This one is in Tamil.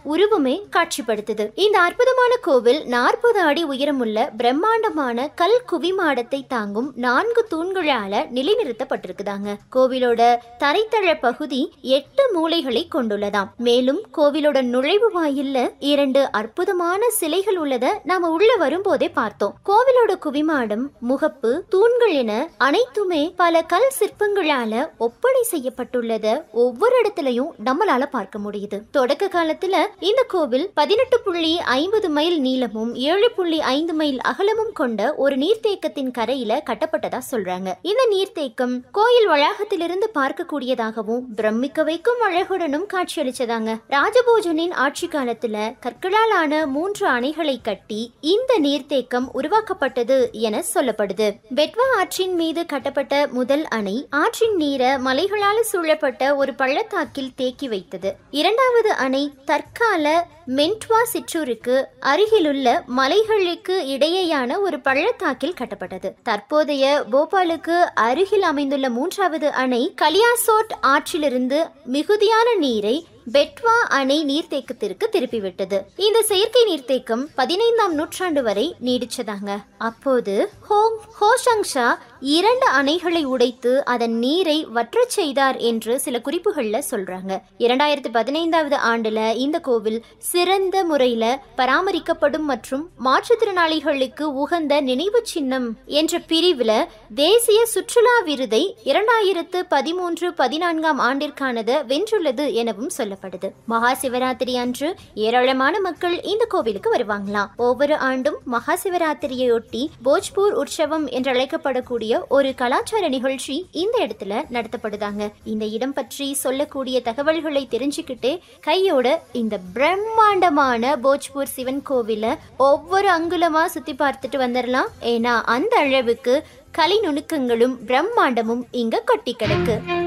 உருவமே காட்சிப்படுத்துது இந்த அற்புதமான கோவில் நாற்பது அடி உயரமுள்ள பிரம்மாண்டமான கல் குவிமாடத்தை தாங்கும் நான்கு தூண்களால நிலைநிறுத்தப்பட்டிருக்குதாங்க கோவிலோட தரைத்தள பகுதி எட்டு மூலைகளை கொண்டுள்ளதாம் மேலும் கோவிலோட நுழைவு வாயில்ல இரண்டு அற்புதமான சிலைகள் உள்ளத நாம உள்ள வரும்போதே பார்த்தோம் கோவிலோட குவிமாடம் முகப்பு தூண்கள் என அனைத்துமே பல கல் சிற்பங்களால ஒப்படை செய்யப்பட்டுள்ளத ஒவ்வொரு இடத்துலயும் நம்மளால பார்க்க முடியுது தொடக்க காலத்துல இந்த கோவில் பதினெட்டு புள்ளி ஐம்பது மைல் நீளமும் ஏழு புள்ளி ஐந்து மைல் அகலமும் கொண்ட ஒரு நீர்த்தேக்கத்தின் கரையில கட்டப்பட்டதா சொல்றாங்க இந்த நீர்த்தேக்கம் கோயில் வளாகத்திலிருந்து பார்க்கக்கூடியதாகவும் பிரமிக்க வைக்கும் அழகுடனும் காட்சியளிச்சதாங்க ராஜபோஜனின் ஆட்சி காலத்துல கற்களால் ஆன மூன்று அணைகளை கட்டி இந்த நீர்த்தேக்கம் உருவாக்கப்பட்டது என சொல்லப்படுது பெட்வா ஆற்றின் மீது கட்டப்பட்ட முதல் அணை ஆற்றின் நீரை மலைகளால் சூழப்பட்ட ஒரு பள்ளத்தாக்கில் தேக்கி வைத்தது இரண்டாவது அணை தற்கால மென்ட்வா சிற்றூருக்கு அருகிலுள்ள மலைகளுக்கு இடையேயான ஒரு பள்ளத்தாக்கில் கட்டப்பட்டது தற்போதைய போபாலுக்கு அருகில் அமைந்துள்ள மூன்றாவது அணை கலியாசோட் ஆற்றிலிருந்து மிகுதியான நீரை பெட்வா அணை நீர்த்தேக்கத்திற்கு திருப்பிவிட்டது இந்த செயற்கை நீர்த்தேக்கம் பதினைந்தாம் நூற்றாண்டு வரை நீடிச்சதாங்க அப்போது ஹோங் ஹோஷங்ஷா இரண்டு அணைகளை உடைத்து அதன் நீரை வற்றச் செய்தார் என்று சில குறிப்புகள்ல சொல்றாங்க இரண்டாயிரத்தி பதினைந்தாவது ஆண்டுல இந்த கோவில் சிறந்த முறையில பராமரிக்கப்படும் மற்றும் மாற்றுத்திறனாளிகளுக்கு உகந்த நினைவு சின்னம் என்ற பிரிவுல தேசிய சுற்றுலா விருதை இரண்டாயிரத்து பதிமூன்று பதினான்காம் ஆண்டிற்கானது வென்றுள்ளது எனவும் சொல்லப்படுது மகா சிவராத்திரி அன்று ஏராளமான மக்கள் இந்த கோவிலுக்கு வருவாங்களாம் ஒவ்வொரு ஆண்டும் மகா சிவராத்திரியொட்டி போஜ்பூர் உற்சவம் என்று அழைக்கப்படக்கூடிய ஒரு கலாச்சார நிகழ்ச்சி இந்த இடத்துல நடத்தப்படுதாங்க இந்த இடம் பற்றி சொல்லக்கூடிய தகவல்களை தெரிஞ்சுக்கிட்டு கையோட இந்த பிரம்மாண்டமான போஜ்பூர் சிவன் கோவில ஒவ்வொரு அங்குலமா சுத்தி பார்த்துட்டு வந்துடலாம் ஏன்னா அந்த அளவுக்கு கலை நுணுக்கங்களும் பிரம்மாண்டமும் இங்க கொட்டி கிடக்கு